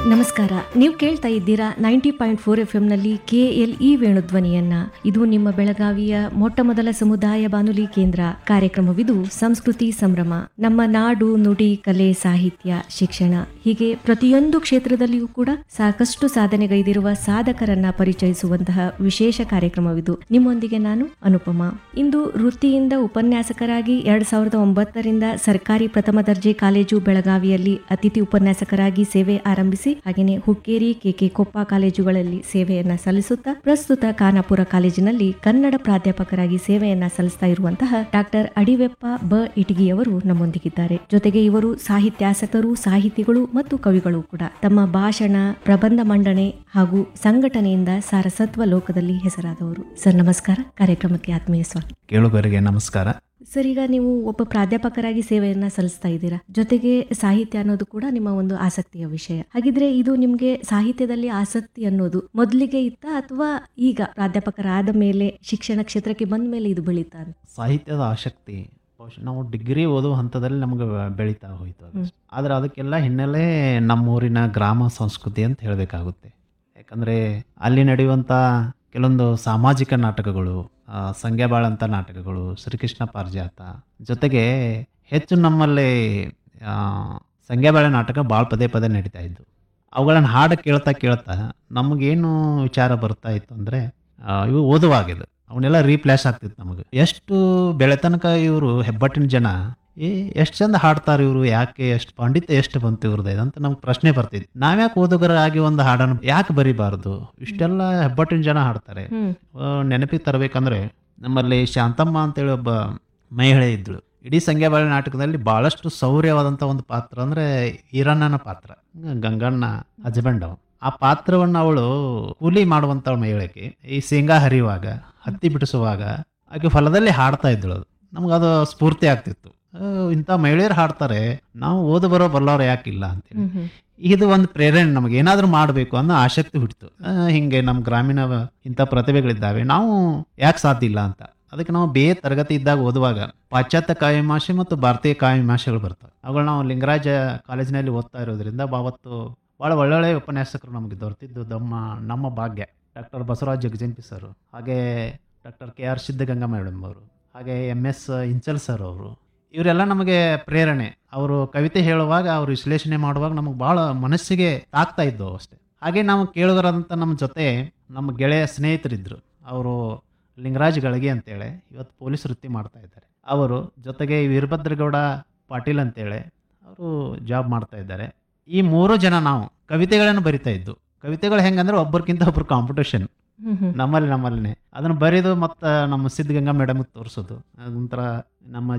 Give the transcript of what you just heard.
ನಮಸ್ಕಾರ ನೀವು ಕೇಳ್ತಾ ಇದ್ದೀರಾ ನೈಂಟಿ ಪಾಯಿಂಟ್ ಫೋರ್ ಎಫ್ ನಲ್ಲಿ ಕೆ ಎಲ್ ಇ ವೇಣುಧ್ವನಿಯನ್ನ ಇದು ನಿಮ್ಮ ಬೆಳಗಾವಿಯ ಮೊಟ್ಟ ಮೊದಲ ಸಮುದಾಯ ಬಾನುಲಿ ಕೇಂದ್ರ ಕಾರ್ಯಕ್ರಮವಿದು ಸಂಸ್ಕೃತಿ ಸಂಭ್ರಮ ನಮ್ಮ ನಾಡು ನುಡಿ ಕಲೆ ಸಾಹಿತ್ಯ ಶಿಕ್ಷಣ ಹೀಗೆ ಪ್ರತಿಯೊಂದು ಕ್ಷೇತ್ರದಲ್ಲಿಯೂ ಕೂಡ ಸಾಕಷ್ಟು ಸಾಧನೆಗೈದಿರುವ ಸಾಧಕರನ್ನ ಪರಿಚಯಿಸುವಂತಹ ವಿಶೇಷ ಕಾರ್ಯಕ್ರಮವಿದು ನಿಮ್ಮೊಂದಿಗೆ ನಾನು ಅನುಪಮಾ ಇಂದು ವೃತ್ತಿಯಿಂದ ಉಪನ್ಯಾಸಕರಾಗಿ ಎರಡ್ ಸಾವಿರದ ಒಂಬತ್ತರಿಂದ ಸರ್ಕಾರಿ ಪ್ರಥಮ ದರ್ಜೆ ಕಾಲೇಜು ಬೆಳಗಾವಿಯಲ್ಲಿ ಅತಿಥಿ ಉಪನ್ಯಾಸಕರಾಗಿ ಸೇವೆ ಆರಂಭಿಸಿ ಹಾಗೆಯೇ ಹುಕ್ಕೇರಿ ಕೆಕೆ ಕೊಪ್ಪ ಕಾಲೇಜುಗಳಲ್ಲಿ ಸೇವೆಯನ್ನ ಸಲ್ಲಿಸುತ್ತಾ ಪ್ರಸ್ತುತ ಖಾನಾಪುರ ಕಾಲೇಜಿನಲ್ಲಿ ಕನ್ನಡ ಪ್ರಾಧ್ಯಾಪಕರಾಗಿ ಸೇವೆಯನ್ನ ಸಲ್ಲಿಸ್ತಾ ಇರುವಂತಹ ಡಾಕ್ಟರ್ ಅಡಿವೆಪ್ಪ ಬ ಇಟಗಿಯವರು ನಮ್ಮೊಂದಿಗಿದ್ದಾರೆ ಜೊತೆಗೆ ಇವರು ಸಾಹಿತ್ಯಾಸಕರು ಸಾಹಿತಿಗಳು ಮತ್ತು ಕವಿಗಳು ಕೂಡ ತಮ್ಮ ಭಾಷಣ ಪ್ರಬಂಧ ಮಂಡನೆ ಹಾಗೂ ಸಂಘಟನೆಯಿಂದ ಸಾರಸತ್ವ ಲೋಕದಲ್ಲಿ ಹೆಸರಾದವರು ಸರ್ ನಮಸ್ಕಾರ ಕಾರ್ಯಕ್ರಮಕ್ಕೆ ಆತ್ಮೀಯ ಸ್ವಾಗತ ಕೇಳುಗರಿಗೆ ನಮಸ್ಕಾರ ಸರ್ ಈಗ ನೀವು ಒಬ್ಬ ಪ್ರಾಧ್ಯಾಪಕರಾಗಿ ಸೇವೆಯನ್ನ ಸಲ್ಲಿಸ್ತಾ ಇದ್ದೀರಾ ಜೊತೆಗೆ ಸಾಹಿತ್ಯ ಅನ್ನೋದು ಕೂಡ ನಿಮ್ಮ ಒಂದು ಆಸಕ್ತಿಯ ವಿಷಯ ಹಾಗಿದ್ರೆ ಇದು ನಿಮ್ಗೆ ಸಾಹಿತ್ಯದಲ್ಲಿ ಆಸಕ್ತಿ ಅನ್ನೋದು ಮೊದಲಿಗೆ ಇತ್ತ ಅಥವಾ ಈಗ ಪ್ರಾಧ್ಯಾಪಕರಾದ ಮೇಲೆ ಶಿಕ್ಷಣ ಕ್ಷೇತ್ರಕ್ಕೆ ಬಂದ ಮೇಲೆ ಇದು ಬೆಳೀತಾ ಅಂತ ಸಾಹಿತ್ಯದ ಆಸಕ್ತಿ ಬಹುಶಃ ನಾವು ಡಿಗ್ರಿ ಓದೋ ಹಂತದಲ್ಲಿ ನಮಗೆ ಬೆಳೀತಾ ಹೋಯಿತು ಅದು ಆದರೆ ಅದಕ್ಕೆಲ್ಲ ಹಿನ್ನೆಲೆ ನಮ್ಮೂರಿನ ಗ್ರಾಮ ಸಂಸ್ಕೃತಿ ಅಂತ ಹೇಳಬೇಕಾಗುತ್ತೆ ಯಾಕಂದರೆ ಅಲ್ಲಿ ನಡೆಯುವಂಥ ಕೆಲವೊಂದು ಸಾಮಾಜಿಕ ನಾಟಕಗಳು ಆ, ಸಂಗ್ಯಾಬಾಳ ಅಂತ ನಾಟಕಗಳು ಶ್ರೀಕೃಷ್ಣ ಪಾರಿಜಾತ ಜೊತೆಗೆ ಹೆಚ್ಚು ನಮ್ಮಲ್ಲಿ ಆ, ಸಂಗ್ಯಾಬಾಳೆ ನಾಟಕ ಭಾಳ ಪದೇ ಪದೇ ನಡೀತಾ ಇದ್ದು ಅವುಗಳನ್ನು ಹಾಡು ಕೇಳ್ತಾ ಕೇಳ್ತಾ ನಮಗೇನು ವಿಚಾರ ಬರ್ತಾ ಇತ್ತು ಅಂದರೆ ಇವು ಓದುವಾಗಿದ್ದು ಅವನ್ನೆಲ್ಲ ರೀಪ್ಲೇಸ್ ಆಗ್ತಿತ್ತು ನಮಗೆ ಎಷ್ಟು ಬೆಳೆತನಕ ಇವರು ಹೆಬ್ಬಟ್ಟಿನ ಜನ ಏ ಎಷ್ಟು ಚಂದ ಹಾಡ್ತಾರೆ ಇವರು ಯಾಕೆ ಎಷ್ಟು ಪಾಂಡಿತ್ಯ ಎಷ್ಟು ಬಂತು ಇವ್ರದ್ದು ಅಂತ ನಮ್ಗೆ ಪ್ರಶ್ನೆ ಬರ್ತಿತ್ತು ನಾವ್ಯಾಕೆ ಓದುಗರಾಗಿ ಒಂದು ಹಾಡನ್ನು ಯಾಕೆ ಬರಿಬಾರ್ದು ಇಷ್ಟೆಲ್ಲ ಹೆಬ್ಬಟ್ಟಿನ ಜನ ಹಾಡ್ತಾರೆ ಹ್ಮ್ ಆ, ನೆನಪಿಗೆ ತರಬೇಕಂದ್ರೆ ನಮ್ಮಲ್ಲಿ ಶಾಂತಮ್ಮ ಅಂತೇಳಿ ಒಬ್ಬ ಮಹಿಳೆ ಇದ್ದಳು ಇಡೀ ಸಂಖ್ಯಾಬಾಳೆ ನಾಟಕದಲ್ಲಿ ಬಹಳಷ್ಟು ಶೌರ್ಯವಾದಂಥ ಒಂದು ಪಾತ್ರ ಅಂದರೆ ಈರಣ್ಣನ ಪಾತ್ರ ಗಂಗಣ್ಣ ಹಸ್ಬೆಂಡ್ ಅವ ಆ ಪಾತ್ರವನ್ನು ಅವಳು ಕೂಲಿ ಮಾಡುವಂಥ ಮಹಿಳೆಗೆ ಈ ಶೇಂಗಾ ಹರಿಯುವಾಗ ಹತ್ತಿ ಬಿಡಿಸುವಾಗ ಆಕೆ ಫಲದಲ್ಲಿ ಹಾಡ್ತಾ ಇದ್ದಳು ಅದು ನಮ್ಗೆ ಅದು ಸ್ಫೂರ್ತಿ ಆಗ್ತಿತ್ತು ಆ, ಇಂಥ ಮಹಿಳೆಯರು ಹಾಡ್ತಾರೆ ನಾವು ಓದು ಬರೋ ಬಲ್ಲವ್ರು ಯಾಕಿಲ್ಲ ಅಂತೇಳಿ ಹ್ಮ್ ಹ್ಮ್ ಇದು ಒಂದು ಪ್ರೇರಣೆ ನಮಗೆ ಏನಾದರೂ ಮಾಡಬೇಕು ಅನ್ನೋ ಆಸಕ್ತಿ ಹುಟ್ಟಿತು ಆ, ಹಿಂಗೆ ನಮ್ಮ ಗ್ರಾಮೀಣ ಇಂಥ ಪ್ರತಿಭೆಗಳಿದ್ದಾವೆ ನಾವು ಯಾಕೆ ಸಾಧ್ಯ ಇಲ್ಲ ಅಂತ ಅದಕ್ಕೆ ನಾವು ಬೇ ತರಗತಿ ಇದ್ದಾಗ ಓದುವಾಗ ಪಾಶ್ಚಾತ್ಯ ಕಾವ್ಯಮಾಷೆ ಮತ್ತು ಭಾರತೀಯ ಕಾವ್ಯಮಾಷೆಗಳು ಬರ್ತವೆ ಅವುಗಳು ನಾವು ಲಿಂಗರಾಜ ಕಾಲೇಜಿನಲ್ಲಿ ಓದ್ತಾ ಇರೋದ್ರಿಂದ ಅವತ್ತು ಭಾಳ ಒಳ್ಳೊಳ್ಳೆ ಉಪನ್ಯಾಸಕರು ನಮಗೆ ದೊರೆತಿದ್ದು ನಮ್ಮ ನಮ್ಮ ಭಾಗ್ಯ ಡಾಕ್ಟರ್ ಬಸವರಾಜ್ ಜಗಜಂತಿ ಸರ್ ಹಾಗೆ doctor K R Siddaganga madam ಅವರು ಹಾಗೆ ಎಮ್ ಎಸ್ ಇಂಚಲ್ ಸರ್ ಅವರು ಇವರೆಲ್ಲ ನಮಗೆ ಪ್ರೇರಣೆ ಅವರು ಕವಿತೆ ಹೇಳುವಾಗ ಅವರು ವಿಶ್ಲೇಷಣೆ ಮಾಡುವಾಗ ನಮಗೆ ಭಾಳ ಮನಸ್ಸಿಗೆ ತಾಕ್ತಾ ಇದ್ದವು ಅಷ್ಟೇ ಹಾಗೆ ನಾವು ಕೇಳುಗರಂತ ನಮ್ಮ ಜೊತೆ ನಮ್ಮ ಗೆಳೆಯ ಸ್ನೇಹಿತರಿದ್ದರು ಅವರು ಲಿಂಗರಾಜ್ ಗಳಿಗೆ ಅಂತೇಳಿ ಇವತ್ತು ಪೊಲೀಸ್ ವೃತ್ತಿ ಮಾಡ್ತಾ ಇದ್ದಾರೆ ಅವರು ಜೊತೆಗೆ ವೀರಭದ್ರಗೌಡ ಪಾಟೀಲ್ ಅಂತೇಳಿ ಅವರು ಜಾಬ್ ಮಾಡ್ತಾ ಇದ್ದಾರೆ ಈ ಮೂರು ಜನ ನಾವು ಕವಿತೆಗಳನ್ನು ಬರಿತಾ ಇದ್ದು ಕವಿತೆಗಳು ಹೆಂಗಂದ್ರೆ ಒಬ್ಬರಿಗಿಂತ ಒಬ್ರು ಕಾಂಪಿಟೇಷನ್ ಹ್ಮ್ ಹ್ಮ್ ನಮ್ಮಲ್ಲಿ ನಮ್ಮಲ್ಲಿನೇ ಅದನ್ನು ಬರೆದು ಮತ್ತು ನಮ್ಮ ಸಿದ್ಧಗಂಗಾ ಮೇಡಮ್ಗೆ ತೋರಿಸೋದು ಒಂಥರ ನಮ್ಮ